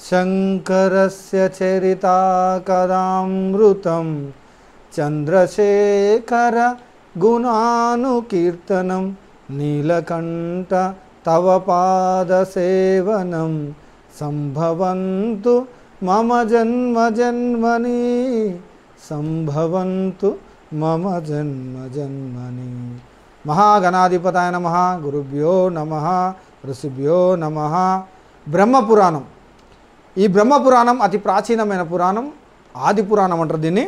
శంకరస్య చరితా కదామృతం చంద్రశేఖర గుణానుకీర్తనం నీలకంఠ తవ పాదసేవనం సంభవంతు మమ జన్మ జన్మని సంభవంతు మమ జన్మ జన్మని మహాగణాధిపతాయ నమ గురుభ్యో నమ ఋషిభ్యో నమ బ్రహ్మపురాణం ఈ బ్రహ్మపురాణం అతి ప్రాచీనమైన పురాణం ఆది పురాణం అంటారు దీన్ని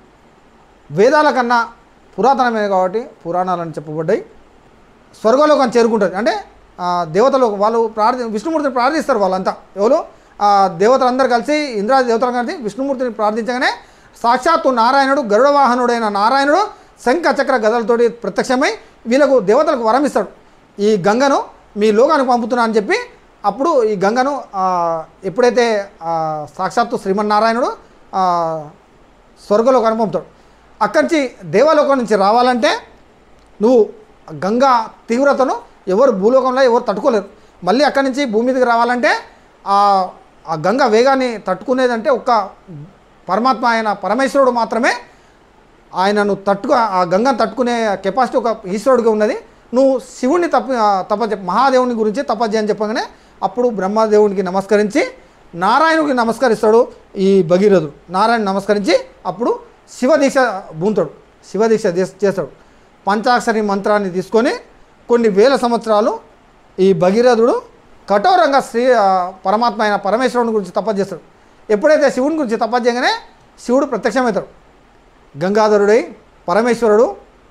వేదాల కన్నా పురాతనమైన కాబట్టి పురాణాలని చెప్పబడ్డాయి స్వర్గలోకం చేరుకుంటుంది అంటే ఆ, దేవతలు వాళ్ళు ప్రార్థి విష్ణుమూర్తిని ప్రార్థిస్తారు వాళ్ళంతా ఎవరు ఆ, దేవతలందరూ కలిసి ఇంద్రాది దేవతలు కలిసి విష్ణుమూర్తిని ప్రార్థించగానే సాక్షాత్తు నారాయణుడు గరుడ వాహనుడైన నారాయణుడు శంఖ చక్ర గదలతోటి ప్రత్యక్షమై వీళ్ళకు దేవతలకు వరం ఇస్తాడు ఈ గంగను మీ లోకానికి పంపుతున్నా అని చెప్పి అప్పుడు ఈ గంగను ఆ, ఎప్పుడైతే ఆ, సాక్షాత్తు శ్రీమన్నారాయణుడు ఆ, స్వర్గలోకానికి పంపుతాడు అక్కడి నుంచి దేవలోకం నుంచి రావాలంటే నువ్వు గంగా తీవ్రతను ఎవరు భూలోకంలో ఎవరు తట్టుకోలేరు మళ్ళీ అక్కడి నుంచి భూమి మీదకి రావాలంటే ఆ ఆ గంగ వేగాన్ని తట్టుకునేదంటే ఒక్క పరమాత్మ అయిన పరమేశ్వరుడు మాత్రమే ఆయనను తట్టుకు ఆ గంగను తట్టుకునే కెపాసిటీ ఒక ఈశ్వరుడికి ఉన్నది నువ్వు శివుణ్ణి తప్ప తప మహాదేవుని గురించి తపస్సు అని చెప్పగానే అప్పుడు బ్రహ్మదేవునికి నమస్కరించి నారాయణుడికి నమస్కరిస్తాడు ఈ భగీరథుడు నారాయణ నమస్కరించి అప్పుడు శివదీక్ష భూంతాడు శివదీక్ష చేస్- చేస్తాడు పంచాక్షరి మంత్రాన్ని తీసుకొని కొన్ని వేల సంవత్సరాలు ఈ భగీరథుడు కఠోరంగా శ్రీ ఆ, పరమాత్మ అయిన పరమేశ్వరుని గురించి తపస్సు చేస్తాడు ఎప్పుడైతే శివుని గురించి తపస్సు చేయగానే శివుడు ప్రత్యక్షమవుతాడు గంగాధరుడై పరమేశ్వరుడు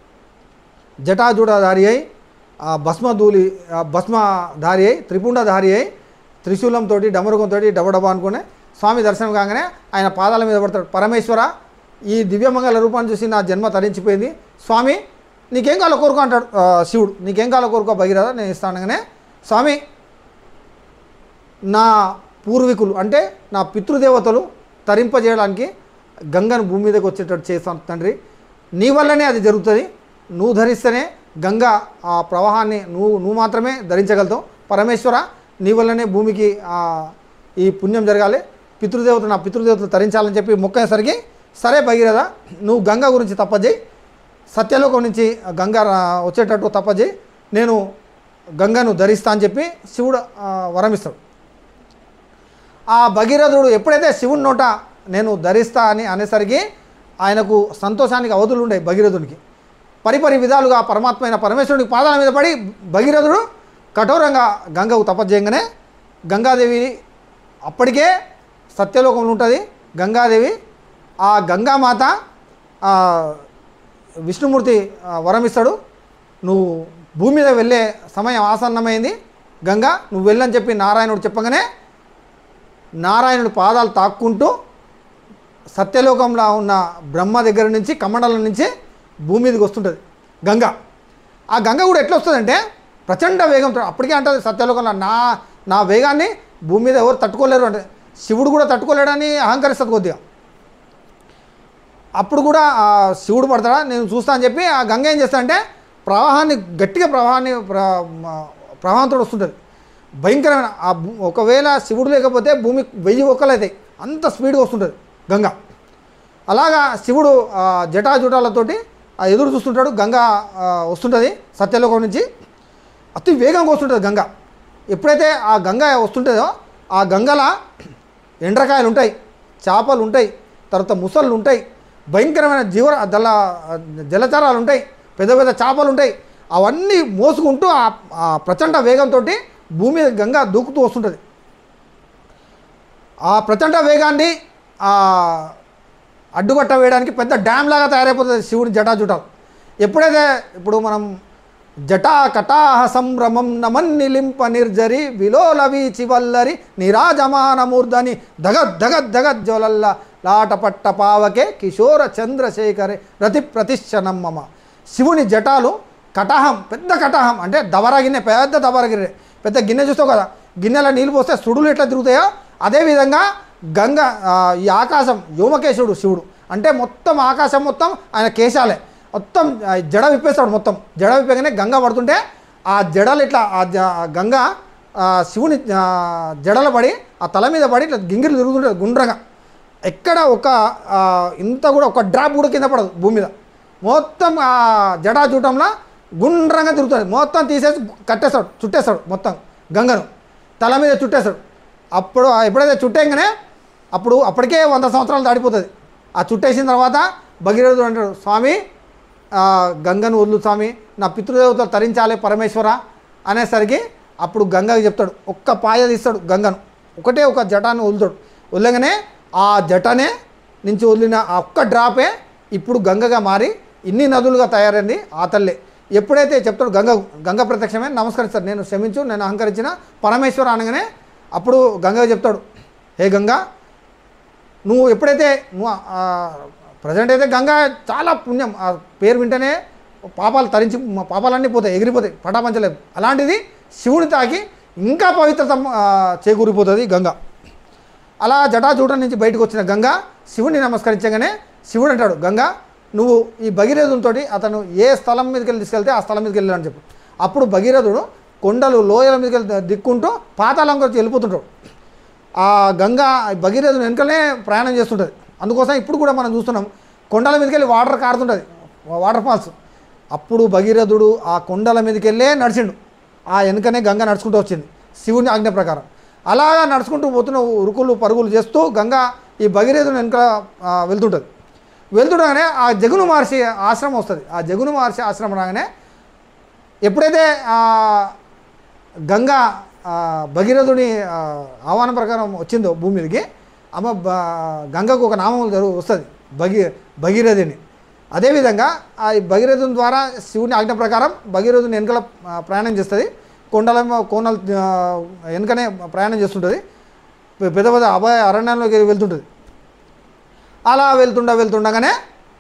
జటాజూడధారి అయి ఆ భస్మధూలి ఆ భస్మధారి అయి త్రిపుండధారి అయి త్రిశూలంతో డమరుకంతో డబడబా అనుకునే స్వామి దర్శనం కాగానే ఆయన పాదాల మీద పడతాడు పరమేశ్వర ఈ దివ్యమంగళ రూపాన్ని చూసి నా జన్మ తరించిపోయింది స్వామి నీకేం కావాలో కోరుకో అంటాడు ఆ, శివుడు నీకేం కావాలో కోరుకో భగీరథ నేను ఇస్తానగానే స్వామి నా పూర్వీకులు అంటే నా పితృదేవతలు తరింపజేయడానికి గంగను భూమి మీదకి వచ్చేటట్టు చేస్తాను తండ్రి నీ వల్లనే అది జరుగుతుంది నువ్వు ధరిస్తేనే గంగ ఆ ప్రవాహాన్ని నువ్వు నువ్వు మాత్రమే ధరించగలుగుతావు పరమేశ్వర నీ వల్లనే భూమికి ఆ, ఈ పుణ్యం జరగాలి పితృదేవతలు నా పితృదేవతలు తరించాలని చెప్పి మొక్కేసరికి సరే భగీరథ నువ్వు గంగ గురించి తప్పజేయి సత్యలోకం నుంచి గంగ రా- వచ్చేటట్టు తప్పజేయి నేను గంగను ధరిస్తా అని చెప్పి శివుడు ఆ, వరమిస్తాడు ఆ భగీరథుడు ఎప్పుడైతే శివుని నోట నేను ధరిస్తా అని అనేసరికి ఆయనకు సంతోషానికి అవధులు ఉండే భగీరథునికి పరిపరి విధాలుగా పరమాత్మ అయిన పరమేశ్వరుడికి పాదాల మీద పడి భగీరథుడు కఠోరంగా గంగకు తపస్సు గంగాదేవి అప్పటికే సత్యలోకంలో ఉంటుంది గంగాదేవి ఆ గంగామాత ఆ, విష్ణుమూర్తి ఆ, వరం ఇస్తాడు నువ్వు భూమి మీద వెళ్ళే సమయం ఆసన్నమైంది గంగా నువ్వు వెళ్ళని చెప్పి నారాయణుడు చెప్పగానే నారాయణుడు పాదాలు తాక్కుంటూ సత్యలోకంలో ఉన్న బ్రహ్మ దగ్గర నుంచి కమండలం నుంచి భూమి మీదకి వస్తుంటుంది గంగ ఆ గంగ కూడా ఎట్లా వస్తుందంటే ప్రచండ వేగంతో అప్పటికే అంటుంది సత్యలోకంలో నా నా వేగాన్ని భూమి మీద ఎవరు తట్టుకోలేరు అంటే శివుడు కూడా తట్టుకోలేడని అహంకరిస్తుంది కొద్దిగా అప్పుడు కూడా ఆ శివుడు పడతాడా నేను చూస్తా అని చెప్పి ఆ గంగ ఏం చేస్తాడంటే ప్రవాహాన్ని గట్టిగా ప్రవాహాన్ని ప్ర- మ- ప్రవాహంతో వస్తుంటుంది భయంకరమైన ఆ భూ- ఒకవేళ శివుడు లేకపోతే భూమి వెయ్యి ఒక్కలు అవుతాయి అంత స్పీడ్గా వస్తుంటుంది గంగ అలాగా శివుడు ఆ జటాజుటాలతోటి ఆ ఎదురు చూస్తుంటాడు గంగ ఆ, వస్తుంటుంది సత్యలోకం నుంచి అతి వేగంగా వస్తుంటుంది గంగ ఎప్పుడైతే ఆ గంగ వస్తుంటుందో ఆ గంగల ఎండ్రకాయలు ఉంటాయి చేపలు ఉంటాయి తర్వాత ముసళ్ళు ఉంటాయి భయంకరమైన జీవ జల జలచరాలు ఉంటాయి పెద్ద పెద్ద చేపలు ఉంటాయి అవన్నీ మోసుకుంటూ ఆ ఆ ప్రచండ వేగంతో భూమి మీద గంగ దూకుతూ వస్తుంటుంది ఆ ప్రచండ వేగాన్ని ఆ అడ్డుకట్ట వేయడానికి పెద్ద డ్యామ్ లాగా తయారైపోతుంది శివుడి జటాజుటాలు ఎప్పుడైతే ఇప్పుడు మనం జటా కటాహ సంభ్రమం నమన్నిలింప నిర్జరి విలోల వీచి వల్లరి నిరాజమానమూర్ధని దగద్ దగద్ దగద్ జ్వలల్ల లాటపట్ట పావకే కిషోర చంద్రశేఖరే రతి ప్రతిష్టనం మమ శివుని జటాలు కటాహం పెద్ద కటాహం అంటే దవర గిన్నె పెద్ద దవర గిన్నె పెద్ద గిన్నె చూస్తావు కదా గిన్నెలో నీళ్ళు పోస్తే సుడులు ఎట్లా తిరుగుతాయో అదేవిధంగా గంగ ఆ, ఈ ఆకాశం వ్యోమకేశుడు శివుడు అంటే మొత్తం ఆకాశం మొత్తం ఆయన కేశాలే మొత్తం ఆ, జడ విప్పేస్తాడు మొత్తం జడ విప్పగానే గంగ పడుతుంటే ఆ జడలు ఇట్లా ఆ జ- ఆ గంగ ఆ, శివుని ఆ, జడలు పడి ఆ తల మీద పడి ఇట్లా గింగిరి తిరుగుతుంటుంది గుండ్రంగా ఎక్కడ ఒక ఆ, ఇంత కూడా ఒక డ్రాప్ కూడా కింద పడదు భూమి మీద మొత్తం ఆ జటాజూటంలో గుండ్రంగా తిరుగుతుంది మొత్తం తీసేసి కట్టేస్తాడు చుట్టేస్తాడు మొత్తం గంగను తల మీద చుట్టేస్తాడు అప్పుడు ఆ ఎప్పుడైతే చుట్టేగానే అప్పుడు అప్పటికే వంద సంవత్సరాలు దాడిపోతుంది ఆ చుట్టేసిన తర్వాత భగీరథుడు అంటాడు స్వామి ఆ, గంగను వదులు స్వామి నా పితృదేవతలు తరించాలి పరమేశ్వర అనేసరికి అప్పుడు గంగకి చెప్తాడు ఒక్క పాయ తీస్తాడు గంగను ఒకటే ఒక జటాన్ని వదులుతాడు వదలగానే ఆ జటనే నుంచి వదిలిన ఆ ఒక్క డ్రాపే ఇప్పుడు గంగగా మారి ఇన్ని నదులుగా తయారైంది ఆ తల్లే ఎప్పుడైతే చెప్తాడు గంగ గంగ ప్రత్యక్షమే నమస్కరిస్తాడు నేను క్షమించు నేను అహంకరించిన పరమేశ్వర అనగానే అప్పుడు గంగ చెప్తాడు హే గంగా నువ్వు ఎప్పుడైతే నువ్వు ప్రజెంట్ అయితే గంగా చాలా పుణ్యం ఆ పేరు వింటేనే పాపాలు తరించి మా పాపాలన్నీ పోతాయి ఎగిరిపోతాయి పటాపంచలేదు అలాంటిది శివుని తాకి ఇంకా పవిత్రత ఆ, చేకూరిపోతుంది గంగ అలా జటాజూటం నుంచి బయటకు వచ్చిన గంగ శివుని నమస్కరించగానే శివుడు అంటాడు గంగ నువ్వు ఈ భగీరథునితో అతను ఏ స్థలం మీదకి వెళ్ళి తీసుకెళ్తే ఆ స్థలం మీదకి వెళ్ళాలని చెప్పు అప్పుడు భగీరథుడు కొండలు లోయల మీదకి వెళ్ళి దిక్కుంటూ పాతాళం గురించి వెళ్ళిపోతుంటాడు ఆ గంగా భగీరథుని వెనుకనే ప్రయాణం చేస్తుంటుంది అందుకోసం ఇప్పుడు కూడా మనం చూస్తున్నాం కొండల మీదకి వెళ్ళి వాటర్ కారుతుంటుంది వాటర్ ఫాల్స్ అప్పుడు భగీరథుడు ఆ కొండల మీదకి వెళ్ళే నడిచిండు ఆ వెనుకనే గంగ నడుచుకుంటూ వచ్చింది శివుని ఆజ్ఞ ప్రకారం అలాగా నడుచుకుంటూ పోతున్న ఉరుకులు పరుగులు చేస్తూ గంగ ఈ భగీరథుని వెనుక ఆ, వెళ్తుంటుంది వెళ్తుండగానే ఆ జగును మహర్షి ఆశ్రమం వస్తుంది ఆ జగును మహర్షి ఆశ్రమం రాగానే ఎప్పుడైతే ఆ గంగా ఆ, భగీరథుని ఆ, ఆహ్వానం ప్రకారం వచ్చిందో భూమి మీదకి అమ్మ బ గంగకు ఒక నామం జరుగు వస్తుంది భగీ భగీరథిని అదేవిధంగా ఆ ఈ భగీరథుని ద్వారా శివుని ఆజ్ఞ ప్రకారం భగీరథుని వెనకల ఆ, ప్రయాణం చేస్తుంది కొండల కోనలు ఆ, వెనుకనే ప్రయాణం చేస్తుంటుంది పె- పెద్ద పెద్ద అభయ అరణ్యంలోకి వెళ్తుంటుంది అలా వెళ్తుండ వెళ్తుండగానే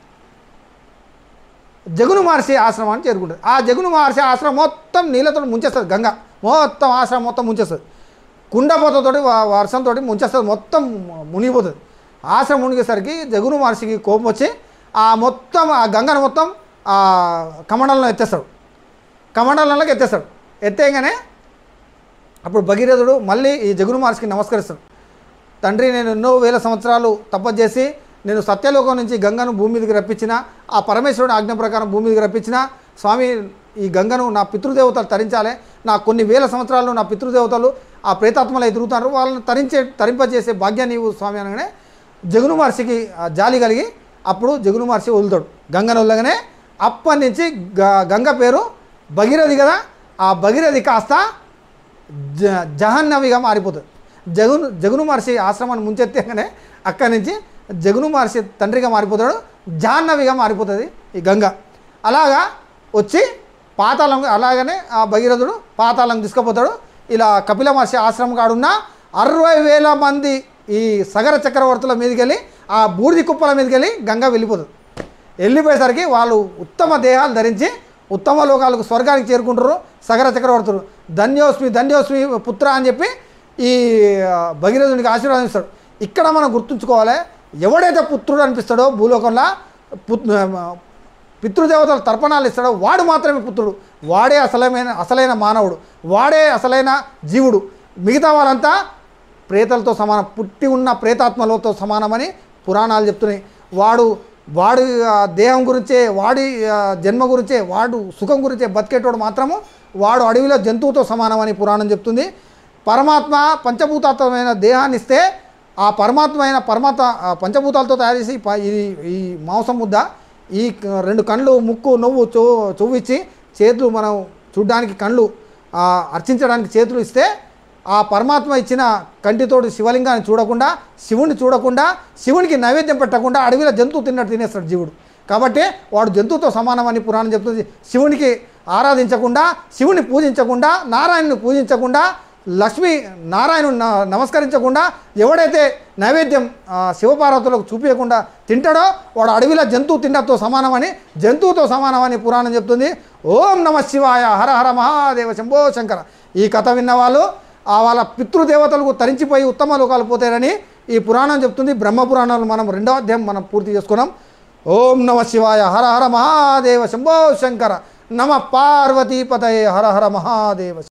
జగును మహర్షి ఆశ్రమాన్ని చేరుకుంటుంది ఆ జగును మహర్షి ఆశ్రమం మొత్తం నీళ్ళతో ముంచేస్తుంది గంగ మొత్తం ఆశ్రమం మొత్తం ముంచేస్తుంది కుండపోతతోటి వ- వర్షంతో ముంచేస్తుంది మొత్తం మునిగిపోతుంది ఆశ్రమం మునిగేసరికి జగును మహర్షికి కోపం వచ్చి ఆ మొత్తం ఆ గంగను మొత్తం ఆ కమండలంలో ఎత్తేస్తాడు కమండలంలోకి ఎత్తేస్తాడు ఎత్తేయగానే అప్పుడు భగీరథుడు మళ్ళీ ఈ జగును మహర్షికి నమస్కరిస్తాడు తండ్రి నేను ఎన్నో వేల సంవత్సరాలు తపస్సు చేసి నేను సత్యలోకం నుంచి గంగను భూమి మీదకి రప్పించిన ఆ పరమేశ్వరుడు ఆజ్ఞ ప్రకారం భూమి మీదకి రప్పించిన స్వామి ఈ గంగను నా పితృదేవతలు తరించాలి నా కొన్ని వేల సంవత్సరాలు నా పితృదేవతలు ఆ ప్రేతాత్మలు ఎదురుతారు వాళ్ళని తరించే తరింపజేసే భాగ్యాన్ని నీవు స్వామి అనగానే జగును మహర్షికి ఆ జాలి కలిగి అప్పుడు జగును మహర్షి వదులుతాడు గంగను వదలగానే అప్పటి నుంచి గ- గంగ పేరు భగీరథి కదా ఆ భగీరథి కాస్త జ జహన్నవిగా మారిపోతుంది జగును జగును మహర్షి ఆశ్రమాన్ని ముంచెత్తగానే అక్కడి నుంచి జగును మహర్షి తండ్రిగా మారిపోతాడు జాహ్నవిగా మారిపోతుంది ఈ గంగ అలాగా వచ్చి పాతాళం అలాగనే ఆ భగీరథుడు పాతాళం తీసుకుపోతాడు ఇలా కపిల మహర్షి ఆశ్రమం కాడున్న అరవై వేల మంది ఈ సగర చక్రవర్తుల మీదకి వెళ్ళి ఆ బూడిది కుప్పల మీదకి వెళ్ళి గంగ వెళ్ళిపోతుంది వెళ్ళిపోయేసరికి వాళ్ళు ఉత్తమ దేహాలు ధరించి ఉత్తమ లోకాలకు స్వర్గానికి చేరుకుంటారు సగర చక్రవర్తులు ధన్యోస్మి ధన్యోస్మి పుత్ర అని చెప్పి ఈ ఆ, భగీరథునికి ఆశీర్వాదిస్తాడు ఇక్కడ మనం గుర్తుంచుకోవాలి ఎవడైతే పుత్రుడు అనిపిస్తాడో భూలోకంలో పుత్ పితృదేవతలు తర్పణాలు ఇస్తాడో వాడు మాత్రమే పుత్రుడు వాడే అసలైన అసలైన మానవుడు వాడే అసలైన జీవుడు మిగతా వాళ్ళంతా ప్రేతలతో సమానం పుట్టి ఉన్న ప్రేతాత్మలతో సమానమని పురాణాలు చెప్తున్నాయి వాడు వాడి ఆ, దేహం గురించే వాడి ఆ, జన్మ గురించే వాడు సుఖం గురించే బతికేటోడు మాత్రము వాడు అడవిలో జంతువుతో సమానమని పురాణం చెప్తుంది పరమాత్మ పంచభూతాత్మకమైన దేహాన్ని ఇస్తే ఆ పరమాత్మ అయిన పరమాత్మ ఆ పంచభూతాలతో తయారు చేసి ప- ఈ ఈ మాంసం ముద్ద ఈ క- రెండు కళ్ళు ముక్కు నువ్వు చొ చెవు ఇచ్చి చేతులు మనం చూడ్డానికి కళ్ళు ఆ, అర్చించడానికి చేతులు ఇస్తే ఆ పరమాత్మ ఇచ్చిన కంటితోటి శివలింగాన్ని చూడకుండా శివుని చూడకుండా శివునికి నైవేద్యం పెట్టకుండా అడవిలో జంతువు తిన్నట్టు తినేస్తాడు జీవుడు కాబట్టి వాడు జంతువుతో సమానమని పురాణం చెప్తుంది శివునికి ఆరాధించకుండా శివుని పూజించకుండా నారాయణుని పూజించకుండా లక్ష్మీ నారాయణుని న- నమస్కరించకుండా ఎవడైతే నైవేద్యం ఆ, శివపార్వతులకు చూపించకుండా తింటాడో వాడు అడవిలో జంతువు తిన్నతో సమానమని జంతువుతో సమానమని పురాణం చెప్తుంది ఓం నమ శివాయ హర హర మహాదేవ శంభో శంకర ఈ కథ విన్న వాళ్ళు ఆ వాళ్ళ పితృదేవతలకు తరించిపోయి ఉత్తమ లోకాలు పోతారని ఈ పురాణం చెప్తుంది బ్రహ్మ పురాణాలు మనం రెండవ అధ్యాయం మనం పూర్తి చేసుకున్నాం ఓం నమ శివాయ హర హర మహాదేవ శంభో శంకర నమ పార్వతీపతయే హర హర మహాదేవ